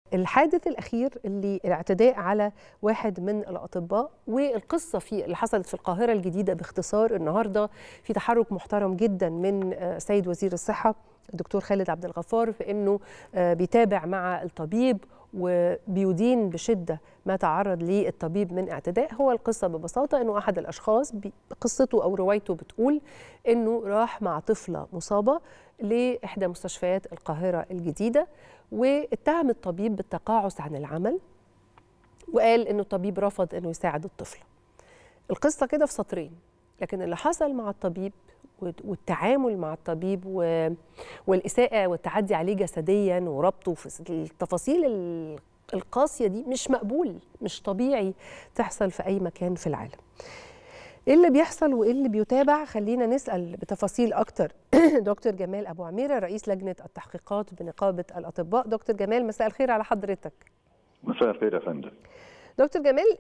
الحادث الاخير اللي الاعتداء على واحد من الاطباء والقصه في اللي حصلت في القاهره الجديده باختصار النهارده في تحرك محترم جدا من سيد وزير الصحه الدكتور خالد عبد الغفار في انه بيتابع مع الطبيب وبيدين بشده ما تعرض ليه الطبيب من اعتداء هو القصه ببساطه انه احد الاشخاص قصته او روايته بتقول انه راح مع طفله مصابه لاحدى مستشفيات القاهره الجديده واتهم الطبيب بالتقاعس عن العمل وقال انه الطبيب رفض انه يساعد الطفله القصه كده في سطرين لكن اللي حصل مع الطبيب والتعامل مع الطبيب والإساءة والتعدي عليه جسديا وربطه في التفاصيل القاسية دي مش مقبول مش طبيعي تحصل في أي مكان في العالم ايه اللي بيحصل وايه اللي بيتابع خلينا نسال بتفاصيل اكتر دكتور جمال ابو عميره رئيس لجنه التحقيقات بنقابه الاطباء دكتور جمال مساء الخير على حضرتك مساء الخير يا فندم دكتور جمال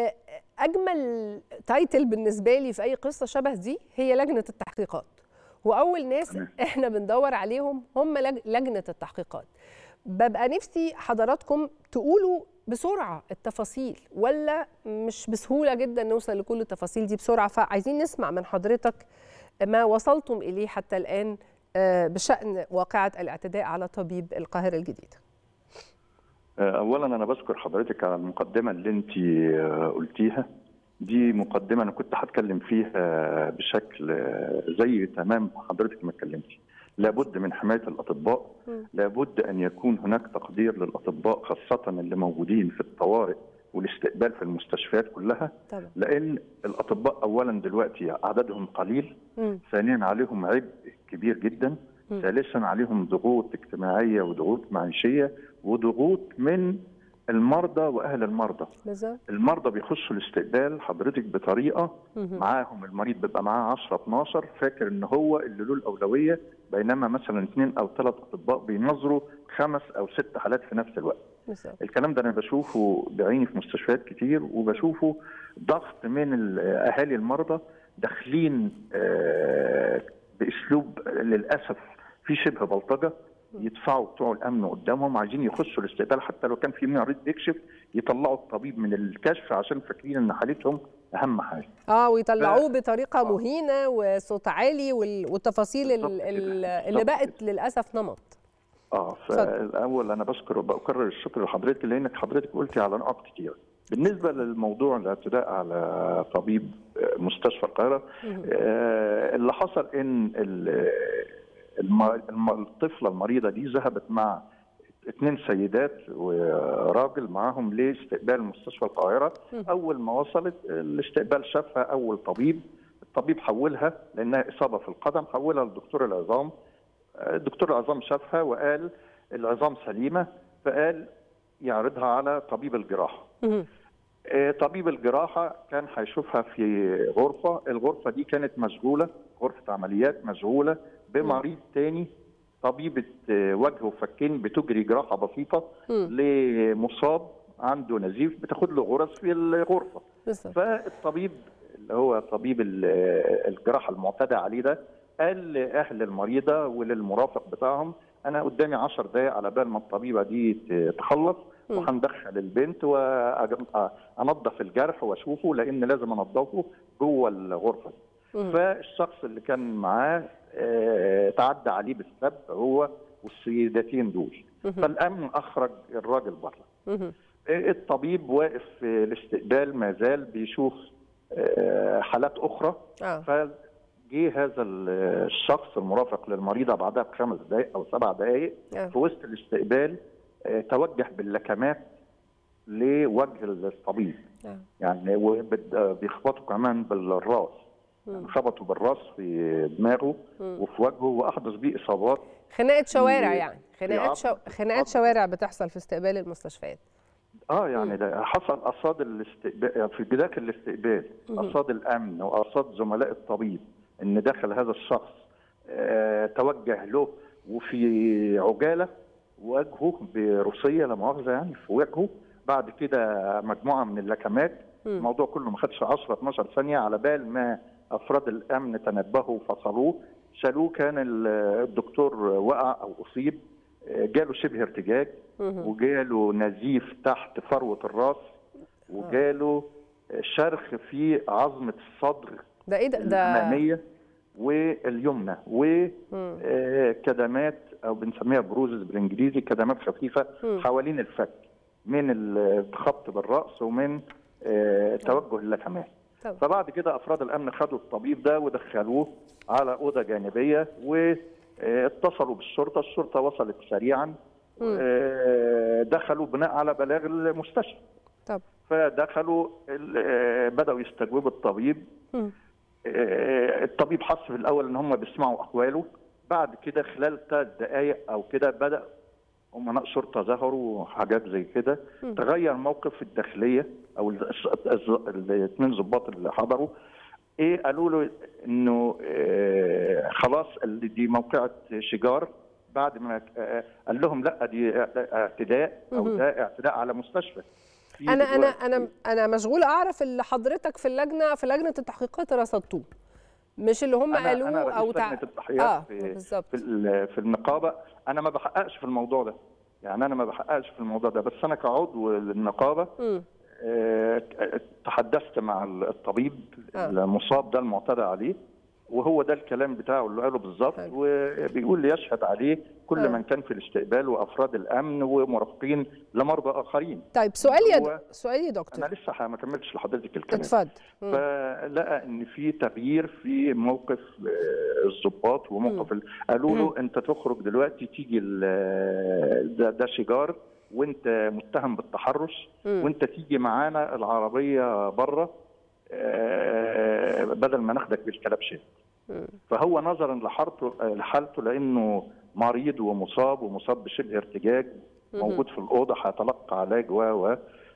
اجمل تايتل بالنسبه لي في اي قصه شبه دي هي لجنه التحقيقات واول ناس احنا بندور عليهم هم لجنه التحقيقات ببقى نفسي حضراتكم تقولوا بسرعه التفاصيل ولا مش بسهوله جدا نوصل لكل التفاصيل دي بسرعه فعايزين نسمع من حضرتك ما وصلتم اليه حتى الان بشان واقعه الاعتداء على طبيب القاهره الجديده اولا انا بشكر حضرتك على المقدمه اللي انت قلتيها دي مقدمه انا كنت هتكلم فيها بشكل زي تمام حضرتك ما اتكلمتي لابد من حمايه الاطباء لابد ان يكون هناك تقدير للاطباء خاصه اللي موجودين في الطوارئ والاستقبال في المستشفيات كلها طبعا. لان الاطباء اولا دلوقتي عددهم قليل ثانيا عليهم عبء كبير جدا ثالثا عليهم ضغوط اجتماعيه وضغوط معيشيه وضغوط من المرضى واهل المرضى بالظبط المرضى بيخشوا الاستقبال حضرتك بطريقه معاهم المريض بيبقى معاه 10 12 فاكر ان هو اللي له الاولويه بينما مثلا اثنين او ثلاث اطباء بينظروا خمس او ست حالات في نفس الوقت بالظبط الكلام ده انا بشوفه بعيني في مستشفيات كتير وبشوفه ضغط من اهالي المرضى داخلين باسلوب للاسف في شبه بلطجه يدفعوا بتوع الامن قدامهم عايزين يخشوا الاستقبال حتى لو كان في مريض بيكشف يطلعوا الطبيب من الكشف عشان فاكرين ان حالتهم اهم حاجه. اه ويطلعوه ف... بطريقه آه. مهينه وصوت عالي والتفاصيل اللي بقت للاسف نمط. اه فالاول انا بشكر وبكرر الشكر لحضرتك لانك حضرتك قلتي على نقاط كتير. بالنسبه للموضوع الاعتداء على طبيب مستشفى القاهره آه اللي حصل ان الطفله المريضه دي ذهبت مع اثنين سيدات وراجل معاهم لاستقبال مستشفى القاهره اول ما وصلت الاستقبال شافها اول طبيب الطبيب حولها لانها اصابه في القدم حولها لدكتور العظام دكتور العظام شافها وقال العظام سليمه فقال يعرضها على طبيب الجراحه طبيب الجراحه كان هيشوفها في غرفه الغرفه دي كانت مشغوله غرفه عمليات مشغوله بمريض تاني طبيبه وجه وفكين بتجري جراحه بسيطه لمصاب عنده نزيف بتاخد له غرز في الغرفه بالظبط فالطبيب اللي هو طبيب الجراحه المعتدى عليه ده قال لاهل المريضه وللمرافق بتاعهم انا قدامي 10 دقائق على بال ما الطبيبه دي تخلص وهندخل البنت وانضف الجرح واشوفه لان لازم انضفه جوه الغرفه دي فالشخص اللي كان معاه اه تعدى عليه بالسب هو والسيدتين دول فالامن اخرج الراجل بره الطبيب واقف في الاستقبال ما زال بيشوف اه حالات اخرى آه. فجه هذا الشخص المرافق للمريضه بعدها بخمس دقائق او سبع دقائق آه. في وسط الاستقبال اه توجه باللكمات لوجه الطبيب آه. يعني وبيخبطوا كمان بالراس يعني خبطوا بالراس في دماغه وفي وجهه واحدث بيه اصابات خناقه شوارع يعني خناقات شو... خناقات شوارع بتحصل في استقبال المستشفيات اه يعني ده حصل ارصاد الاستقبال في بدايه الاستقبال ارصاد الامن وارصاد زملاء الطبيب ان دخل هذا الشخص آه توجه له وفي عجاله وجهه بروسيه لا مؤاخذه يعني في وجهه بعد كده مجموعه من اللكمات الموضوع كله ما خدش 10 12 ثانيه على بال ما افراد الامن تنبهوا وفصلوه شالوه كان الدكتور وقع او اصيب جاله شبه ارتجاج وجاله نزيف تحت فروه الراس وجاله شرخ في عظمه الصدر ده ايه ده ده الاماميه واليمنى وكدمات او بنسميها بروزز بالانجليزي كدمات خفيفه حوالين الفك من الخبط بالراس ومن آه، توجه اللكمات طبعا. فبعد كده افراد الامن خدوا الطبيب ده ودخلوه على اوضه جانبيه واتصلوا بالشرطه الشرطه وصلت سريعا آه، دخلوا بناء على بلاغ المستشفى طب فدخلوا ال- آه، بداوا يستجوبوا الطبيب مم. آه، الطبيب حس في الاول ان هم بيسمعوا اقواله بعد كده خلال ثلاث دقائق او كده بدا امناء شرطه ظهروا وحاجات زي كده تغير موقف الداخليه او الاثنين ضباط اللي حضروا ايه قالوا له انه آه، خلاص اللي دي موقعه شجار بعد ما آه، قال لهم لا دي اعتداء او ده اعتداء على مستشفى في انا انا دلوقتي- انا انا مشغوله اعرف اللي حضرتك في اللجنه في لجنه التحقيقات رصدتوه مش اللي هم أنا قالوه أنا رئيس او لجنة التحقيقات اه في بالظبط في, ال- في النقابه انا ما بحققش في الموضوع ده يعني انا ما بحققش في الموضوع ده بس انا كعضو للنقابه مم. آه، تحدثت مع الطبيب آه. المصاب ده المعتدى عليه وهو ده الكلام بتاعه اللي قاله بالظبط حلو. وبيقول لي يشهد عليه كل آه. من كان في الاستقبال وافراد الامن ومرافقين لمرضى اخرين طيب سؤال يا هو- د... سؤال يا دكتور انا لسه ما كملتش لحضرتك الكلام اتفضل مم. فلقى ان في تغيير في موقف آه، الضباط وموقف ال... قالوا له انت تخرج دلوقتي تيجي ال- ده, ده شجار وانت متهم بالتحرش مم. وانت تيجي معانا العربيه بره آه، بدل ما ناخدك بالكلبشه مم. فهو نظرا لحالته لحالته لانه مريض ومصاب ومصاب بشبه ارتجاج موجود في الاوضه هيتلقى علاج و و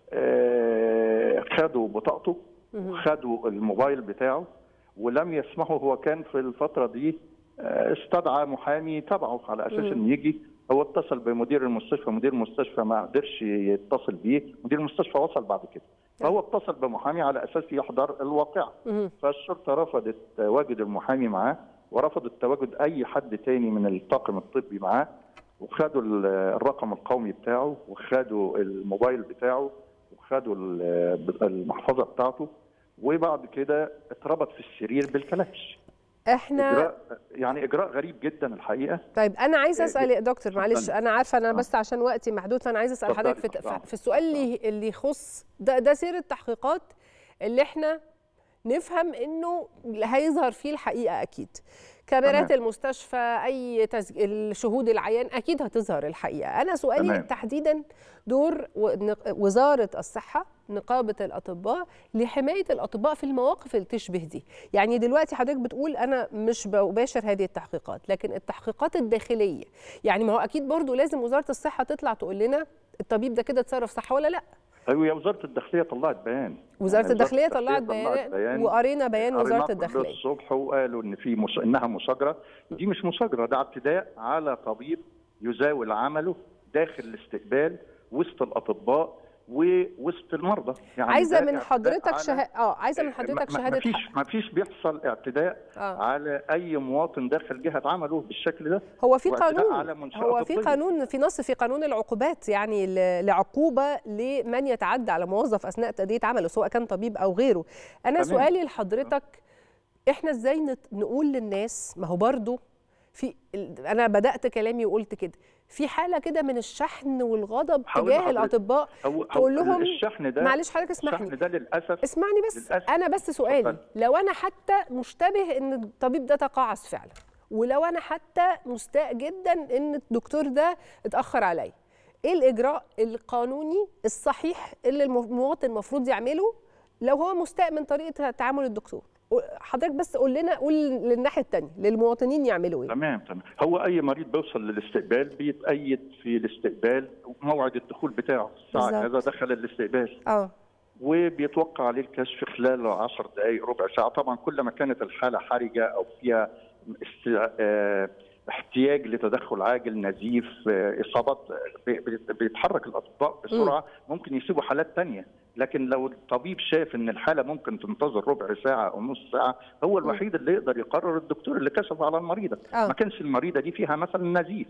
آه، خدوا بطاقته وخدوا الموبايل بتاعه ولم يسمحوا هو كان في الفتره دي آه، استدعى محامي تبعه على اساس انه يجي هو اتصل بمدير المستشفى مدير المستشفى ما قدرش يتصل بيه مدير المستشفى وصل بعد كده فهو اتصل بمحامي على اساس يحضر الواقعه مم. فالشرطه رفضت تواجد المحامي معاه ورفضت تواجد اي حد تاني من الطاقم الطبي معاه وخدوا ال- الرقم القومي بتاعه وخدوا الموبايل بتاعه وخدوا ال- المحفظه بتاعته وبعد كده اتربط في السرير بالكلاكش احنا اجراء يعني اجراء غريب جدا الحقيقه طيب انا عايزه اسال يا دكتور معلش اتفضلي. انا عارفه انا آه. بس عشان وقتي محدود فانا عايزه اسال اتفضلي، حضرتك في, اتفضلي. في السؤال اللي اللي يخص ده ده سير التحقيقات اللي احنا نفهم انه هيظهر فيه الحقيقه اكيد كاميرات تمام. المستشفى اي تسجيل شهود العيان اكيد هتظهر الحقيقه انا سؤالي تمام. تحديدا دور و- وزاره الصحه نقابه الاطباء لحمايه الاطباء في المواقف اللي تشبه دي يعني دلوقتي حضرتك بتقول انا مش بباشر هذه التحقيقات لكن التحقيقات الداخليه يعني ما هو اكيد برضو لازم وزاره الصحه تطلع تقول لنا الطبيب ده كده اتصرف صح ولا لا ايوه يا وزاره الداخليه طلعت بيان وزاره يعني الداخليه طلعت بيان وقرينا بيان وزاره قريناه كله الداخليه الصبح وقالوا ان في مش... انها مشاجره دي مش مشاجره ده اعتداء على طبيب يزاول عمله داخل الاستقبال وسط الاطباء ووسط المرضى يعني عايزه ده من اعتداء حضرتك على- شهاده اه عايزه من حضرتك ما- شهاده ما فيش حق ما فيش بيحصل اعتداء آه. على اي مواطن داخل جهه عمله بالشكل ده هو في واعتداء على قانون منشأة هو في طبية. قانون في نص في قانون العقوبات يعني ل- لعقوبه لمن يتعدى على موظف اثناء تاديه عمله سواء كان طبيب او غيره انا تمام. سؤالي لحضرتك احنا ازاي نت- نقول للناس ما هو برضو في ال- انا بدات كلامي وقلت كده في حاله كده من الشحن والغضب هقول تجاه لحضرتك. الاطباء هو تقول هو لهم الشحن ده معلش حضرتك اسمحني الشحن ده للاسف اسمعني بس للأسف. انا بس سؤالي اتفضل. لو انا حتى مشتبه ان الطبيب ده تقاعس فعلا ولو انا حتى مستاء جدا ان الدكتور ده اتاخر عليا ايه الاجراء القانوني الصحيح اللي المواطن المفروض يعمله لو هو مستاء من طريقه تعامل الدكتور حضرتك بس قول لنا قول للناحيه الثانيه للمواطنين يعملوا ايه تمام تمام هو اي مريض بيوصل للاستقبال بيتأيد في الاستقبال موعد الدخول بتاعه الساعه بالظبط. كذا دخل الاستقبال اه وبيتوقع عليه الكشف خلال 10 دقائق ربع ساعه طبعا كل ما كانت الحاله حرجه او فيها است- آه، احتياج لتدخل عاجل نزيف آه، اصابات آه، بي- بي- بيتحرك الاطباء بسرعه ممكن يسيبوا حالات تانية لكن لو الطبيب شاف ان الحاله ممكن تنتظر ربع ساعه او نص ساعه هو الوحيد اللي يقدر يقرر الدكتور اللي كشف على المريضه آه. ما كانش المريضه دي فيها مثلا نزيف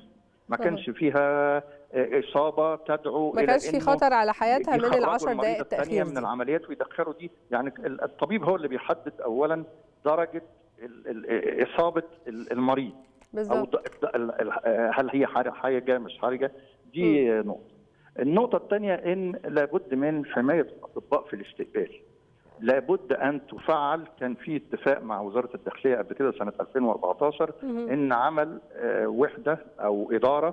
ما كانش فيها اصابه تدعو ما كانش في خطر على حياتها من العشر دقائق التاخير من العمليات ويدخلوا دي يعني الطبيب هو اللي بيحدد اولا درجه اصابه المريض بالظبط او هل هي حاجه مش حاجه دي م. نقطه النقطه الثانيه ان لابد من حمايه الاطباء في الاستقبال لابد ان تفعل كان في اتفاق مع وزاره الداخليه قبل كده سنه 2014 مم. ان عمل وحده او اداره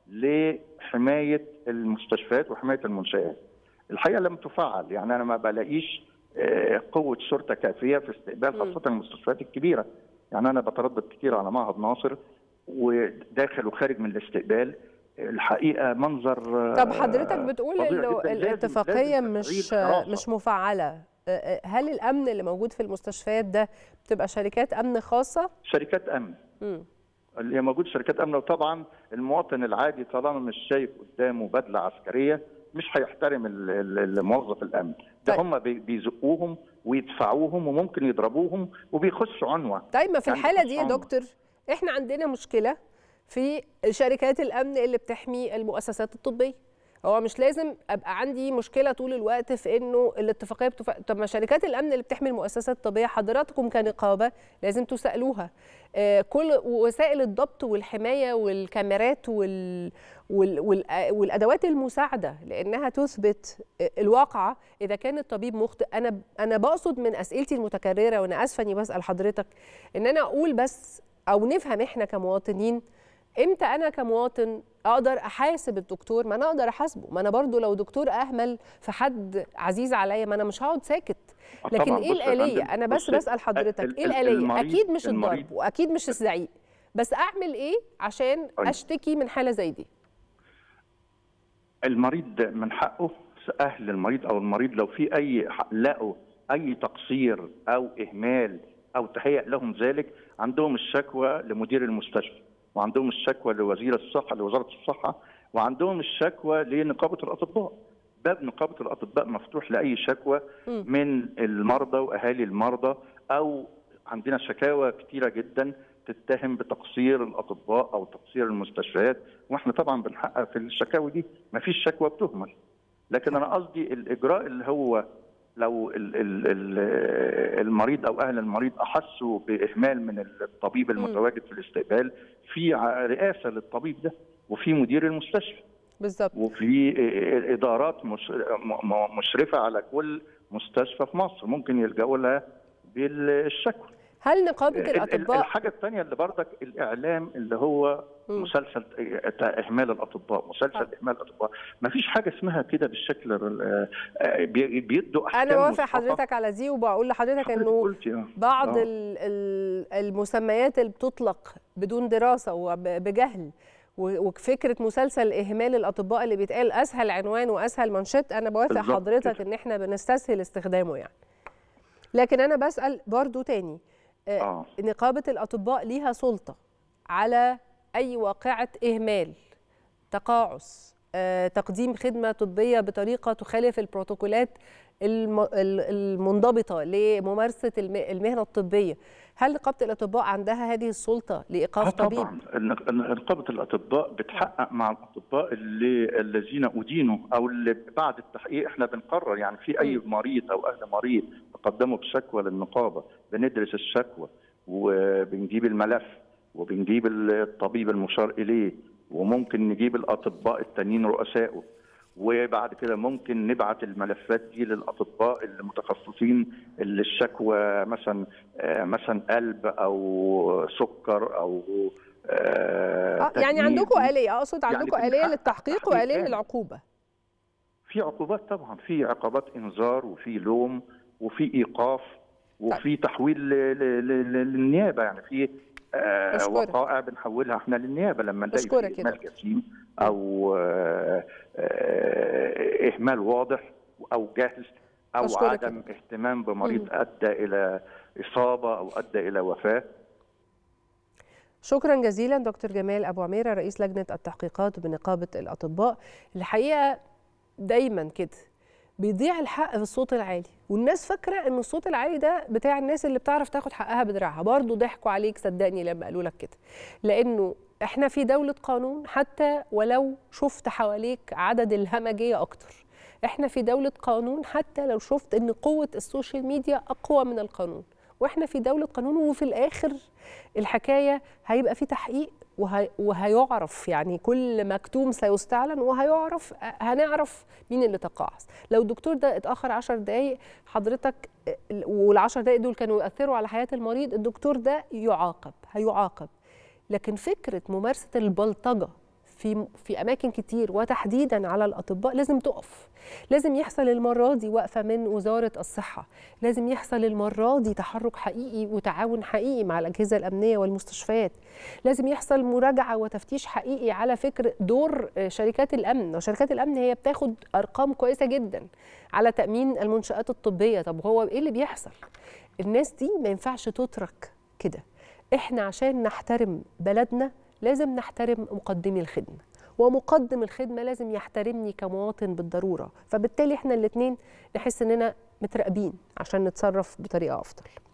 لحمايه المستشفيات وحمايه المنشات. الحقيقه لم تفعل يعني انا ما بلاقيش قوه شرطه كافيه في استقبال خاصه المستشفيات الكبيره. يعني انا بتردد كتير على معهد ناصر وداخل وخارج من الاستقبال الحقيقه منظر طب حضرتك بتقول انه الاتفاقيه مش مش مفعله هل الامن اللي موجود في المستشفيات ده بتبقى شركات امن خاصه شركات امن م. اللي هي موجود شركات امن وطبعا المواطن العادي طالما مش شايف قدامه بدله عسكريه مش هيحترم الموظف الامن ده طيب. هم بيزقوهم ويدفعوهم وممكن يضربوهم وبيخشوا عنوه طيب ما في يعني الحاله دي يا عنوة. دكتور احنا عندنا مشكله في شركات الامن اللي بتحمي المؤسسات الطبيه هو مش لازم ابقى عندي مشكله طول الوقت في انه الاتفاقيه بتف... طب ما شركات الامن اللي بتحمي المؤسسات الطبيه حضراتكم كنقابه لازم تسالوها آه كل وسائل الضبط والحمايه والكاميرات وال... وال... وال... والادوات المساعده لانها تثبت الواقعه اذا كان الطبيب مخطئ انا انا بقصد من اسئلتي المتكرره وانا اسفه اني بسال حضرتك ان انا اقول بس او نفهم احنا كمواطنين امتى انا كمواطن اقدر احاسب الدكتور ما انا اقدر احاسبه ما انا برضو لو دكتور اهمل في حد عزيز عليا ما انا مش هقعد ساكت لكن طبعاً ايه بص يا الاليه فندم، انا بس بص، بسال حضرتك ال- ايه ال- الاليه المريض- اكيد مش الضرب المريض- واكيد مش الزعيق بس اعمل ايه عشان أيوة. اشتكي من حاله زي دي المريض من حقه اهل المريض او المريض لو في اي لقوا اي تقصير او اهمال او تهيأ لهم ذلك عندهم الشكوى لمدير المستشفى وعندهم الشكوى لوزير الصحه لوزاره الصحه وعندهم الشكوى لنقابه الاطباء باب نقابه الاطباء مفتوح لاي شكوى مم. من المرضى واهالي المرضى او عندنا شكاوى كتيره جدا تتهم بتقصير الاطباء او تقصير المستشفيات واحنا طبعا بنحقق في الشكاوي دي ما فيش شكوى بتهمل لكن انا قصدي الاجراء اللي هو لو ال ال ال المريض او اهل المريض احسوا باهمال من الطبيب المتواجد في الاستقبال في ع- رئاسه للطبيب ده وفي مدير المستشفى بالظبط وفي ادارات مش- م- م- مشرفه على كل مستشفى في مصر ممكن يلجأوا لها بالشكوى هل نقابه ال- ال- الاطباء الحاجه الثانيه اللي برضك الاعلام اللي هو مم. مسلسل اهمال الاطباء مسلسل آه. اهمال الاطباء ما فيش حاجه اسمها كده بالشكل ال- آه، بي- بيدوا احكام انا وافق مسبقة. حضرتك على دي وبقول لحضرتك حضرتك انه قلتي اه بعض آه. ال- ال- المسميات اللي بتطلق بدون دراسه وبجهل و- وفكره مسلسل اهمال الاطباء اللي بيتقال اسهل عنوان واسهل منشط انا بوافق بالظبط حضرتك كده. ان احنا بنستسهل استخدامه يعني لكن انا بسال برضو تاني آه، اه نقابه الاطباء ليها سلطه على اي واقعه اهمال تقاعس آه، تقديم خدمه طبيه بطريقه تخالف البروتوكولات الم- ال- المنضبطه لممارسه الم- المهنه الطبيه هل نقابه الاطباء عندها هذه السلطه آه لايقاف طبيب طبعا النق- نقابه الاطباء بتحقق مع الاطباء اللي الذين ادينوا او اللي بعد التحقيق احنا بنقرر يعني في اي مريض او اهل مريض تقدموا بشكوى للنقابه بندرس الشكوى وبنجيب الملف وبنجيب الطبيب المشار اليه وممكن نجيب الاطباء التانيين رؤسائه وبعد كده ممكن نبعت الملفات دي للاطباء المتخصصين اللي الشكوى مثلا آه، مثلا قلب او سكر او آه، آه، يعني تجميل. عندكم آلية أقصد يعني عندكم آلية بنحقق للتحقيق تحقيق وآلية كامل. للعقوبة في عقوبات طبعا في عقوبات انذار وفي لوم وفي ايقاف وفي تحويل ل- ل- ل- للنيابه يعني في آه، أشكرك. وقائع بنحولها احنا للنيابه لما نلاقي أشكرك في يا اهمال جسيم او آه، آه، اهمال واضح او جهل او أشكرك يا عدم اهتمام بمريض ادى الى اصابه او ادى الى وفاه شكرا جزيلا دكتور جمال أبو عميرة رئيس لجنة التحقيقات بنقابة الأطباء الحقيقة دايما كده بيضيع الحق في الصوت العالي والناس فاكرة ان الصوت العالي ده بتاع الناس اللي بتعرف تاخد حقها بدراعها برضه ضحكوا عليك صدقني لما قالوا لك كده لانه احنا في دولة قانون حتى ولو شفت حواليك عدد الهمجية أكتر احنا في دولة قانون حتى لو شفت ان قوة السوشيال ميديا أقوى من القانون واحنا في دولة قانون وفي الآخر الحكاية هيبقى في تحقيق وهي وهيعرف يعني كل مكتوم سيستعلن وهيعرف هنعرف مين اللي تقاعس لو الدكتور ده اتاخر 10 دقائق حضرتك وال10 دقائق دول كانوا يؤثروا على حياه المريض الدكتور ده يعاقب هيعاقب لكن فكره ممارسه البلطجه في في اماكن كتير وتحديدا على الاطباء لازم تقف لازم يحصل المره دي وقفه من وزاره الصحه لازم يحصل المره دي تحرك حقيقي وتعاون حقيقي مع الاجهزه الامنيه والمستشفيات لازم يحصل مراجعه وتفتيش حقيقي على فكر دور شركات الامن وشركات الامن هي بتاخد ارقام كويسه جدا على تامين المنشات الطبيه طب هو ايه اللي بيحصل الناس دي ما ينفعش تترك كده احنا عشان نحترم بلدنا لازم نحترم مقدمي الخدمه ومقدم الخدمه لازم يحترمني كمواطن بالضروره فبالتالي احنا الاثنين نحس اننا متراقبين عشان نتصرف بطريقه افضل